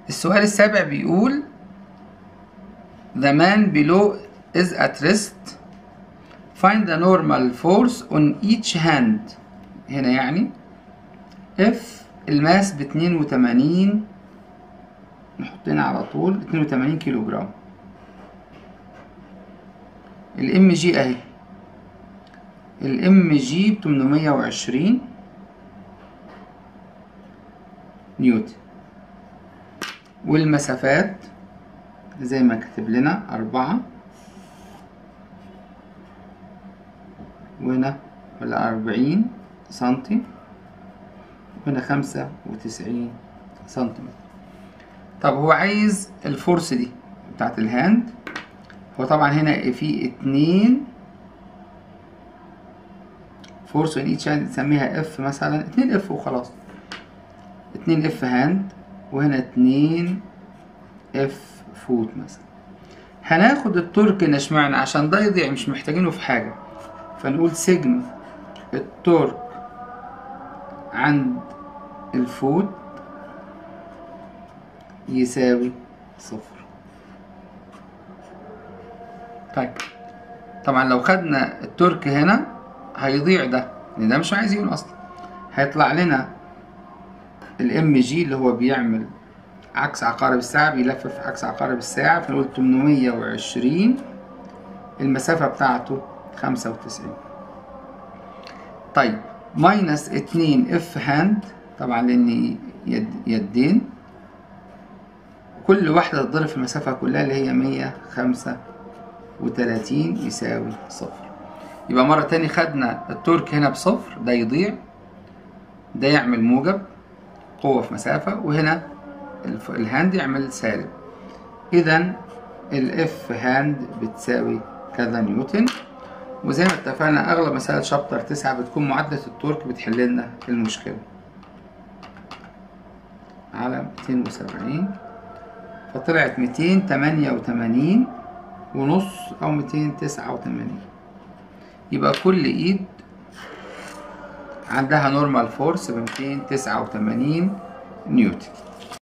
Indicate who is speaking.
Speaker 1: السؤال السابع بيقول The man below is at rest Find the normal force on each hand هنا يعني F الماس باتنين وتمانين نحط هنا على طول اتنين وتمانين كيلو جرام الام جي اهي الام جي بتمنمية وعشرين نيوتن والمسافات زي ما كاتب لنا أربعة وهنا ولا أربعين سنتي وهنا خمسة وتسعين سنتيمتر طب هو عايز الفورس دي بتاعت الهاند هو طبعا هنا في اتنين فورس ان ايتش هاند نسميها اف مثلا اتنين اف وخلاص اتنين اف هاند وهنا اتنين اف فوت مثلا هناخد التورك هنا اشمعنى عشان ده يضيع مش محتاجينه في حاجة فنقول سجن التورك عند الفوت يساوي صفر طيب طبعا لو خدنا التورك هنا هيضيع ده لان ده مش عايزينه اصلا هيطلع لنا الام جي اللي هو بيعمل عكس عقارب الساعة بيلفف عكس عقارب الساعة فنقول 820 المسافة بتاعته 95 طيب ماينس 2 اف هاند طبعا لان يد يدين كل واحدة تضرب في المسافة كلها اللي هي 135 يساوي صفر يبقى مرة تاني خدنا التورك هنا بصفر ده يضيع ده يعمل موجب قوة في مسافة وهنا الهاند يعمل سالب إذا الاف هاند بتساوي كذا نيوتن وزي ما اتفقنا أغلب مسائل شابتر تسعة بتكون معادلة التورك بتحل لنا المشكلة على ميتين وسبعين فطلعت ميتين تمانية وتمانين ونص أو ميتين تسعة وتمانين يبقى كل إيد عندها نورمال فورس بميتين تسعة وتمانين نيوتن